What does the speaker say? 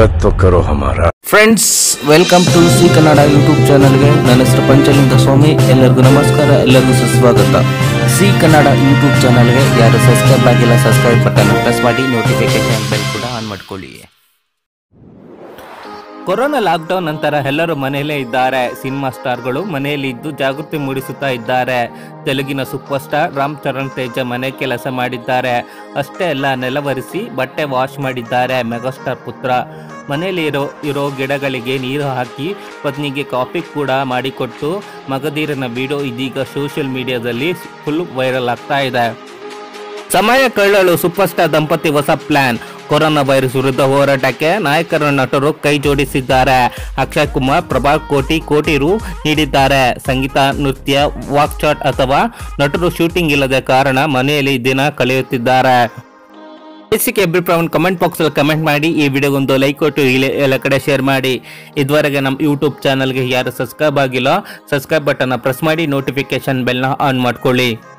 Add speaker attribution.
Speaker 1: स्वागत तो करो हमारा
Speaker 2: friends welcome to C Kannada YouTube ಚಾನಲ್ಗೆ ನನ್ನ ಹೆಸರು ಪಂಚಲಿಂಗ ಸ್ವಾಮಿ ಎಲ್ಲರಿಗೂ ನಮಸ್ಕಾರ ಎಲ್ಲರಿಗೂ ಸುಸ್ವಾಗತ ಸಿ ಕನ್ನಡ ಯೂಟ್ಯೂಬ್ ಚಾನಲ್ಗೆ ಯಾರು ಸಬ್ಸ್ಕ್ರೈಬ್ ಆಗಿಲ್ಲ ಸಬ್ಸ್ಕ್ರೈಬ್ ಬಟನ್ ಪ್ರೆಸ್ ಮಾಡಿ ನೋಟಿಫಿಕೇಶನ್ ಬೆಲ್ ಕೂಡ ಆನ್ ಮಾಡ್ಕೊಳ್ಳಿ ಕೊರೋನಾ ಲಾಕ್ಡೌನ್ ನಂತರ ಎಲ್ಲರೂ ಮನೆಯಲ್ಲೇ ಇದ್ದಾರೆ ಸಿನಿಮಾ ಸ್ಟಾರ್ಗಳು ಮನೆಯಲ್ಲಿ ಇದ್ದು ಜಾಗೃತಿ ಮೂಡಿಸುತ್ತಾ ಇದ್ದಾರೆ ತೆಲುಗಿನ ಸೂಪರ್ ಸ್ಟಾರ್ ರಾಮ್ ಚರಣ್ ತೇಜ ಮನೆ ಕೆಲಸ ಮಾಡಿದ್ದಾರೆ ಅಷ್ಟೇ ಅಲ್ಲ ನೆಲವರಿಸಿ ಬಟ್ಟೆ ವಾಶ್ ಮಾಡಿದ್ದಾರೆ ಮೆಗಾಸ್ಟಾರ್ ಪುತ್ರ ಮನೆಯಲ್ಲಿ ಇರೋ ಇರೋ ಗಿಡಗಳಿಗೆ ನೀರು ಹಾಕಿ ಪತ್ನಿಗೆ ಕಾಫಿ ಕೂಡ ಮಾಡಿಕೊಟ್ಟು ಮಗದೀರನ ವಿಡಿಯೋ ಇದೀಗ ಸೋಷಿಯಲ್ ಮೀಡಿಯಾದಲ್ಲಿ ಫುಲ್ ವೈರಲ್ ಆಗ್ತಾ ಇದೆ ಸಮಯ ಕಳ್ಳಲು ಸೂಪರ್ ಸ್ಟಾರ್ ದಂಪತಿ ಹೊಸ ಪ್ಲಾನ್ ಕೊರೋನಾ ವೈರಸ್ ವಿರುದ್ಧ ಹೋರಾಟಕ್ಕೆ ನಾಯಕರ ನಟರು ಕೈ ಜೋಡಿಸಿದ್ದಾರೆ ಅಕ್ಷಯ್ ಕುಮಾರ್ ಪ್ರಭಾ ಕೋಟಿ ಕೋಟಿ ರು ನೀಡಿದ್ದಾರೆ ಸಂಗೀತ ನೃತ್ಯ ವಾಕ್ಚಾಟ್ ಅಥವಾ ನಟರು ಶೂಟಿಂಗ್ ಇಲ್ಲದ ಕಾರಣ ಮನೆಯಲ್ಲಿ ದಿನ ಕಳೆಯುತ್ತಿದ್ದಾರೆ ಬೇಸಿಕ್ ಅಭಿಪ್ರಾಯವನ್ನು ಕಮೆಂಟ್ ಬಾಕ್ಸ್ ಅಲ್ಲಿ ಕಮೆಂಟ್ ಮಾಡಿ ಈ ವಿಡಿಯೋಗೊಂದು ಲೈಕ್ ಕೊಟ್ಟು ಇಲ್ಲಿ ಎಲ್ಲ ಕಡೆ ಶೇರ್ ಮಾಡಿ ಇದುವರೆಗೆ ನಮ್ಮ ಯೂಟ್ಯೂಬ್ ಚಾನಲ್ಗೆ ಯಾರು ಸಬ್ಸ್ಕ್ರೈಬ್ ಆಗಿಲ್ಲ ಸಬ್ಸ್ಕ್ರೈಬ್ ಬಟನ್ ಪ್ರೆಸ್ ಮಾಡಿ ನೋಟಿಫಿಕೇಶನ್ ಬೆಲ್ನ ಆನ್ ಮಾಡ್ಕೊಳ್ಳಿ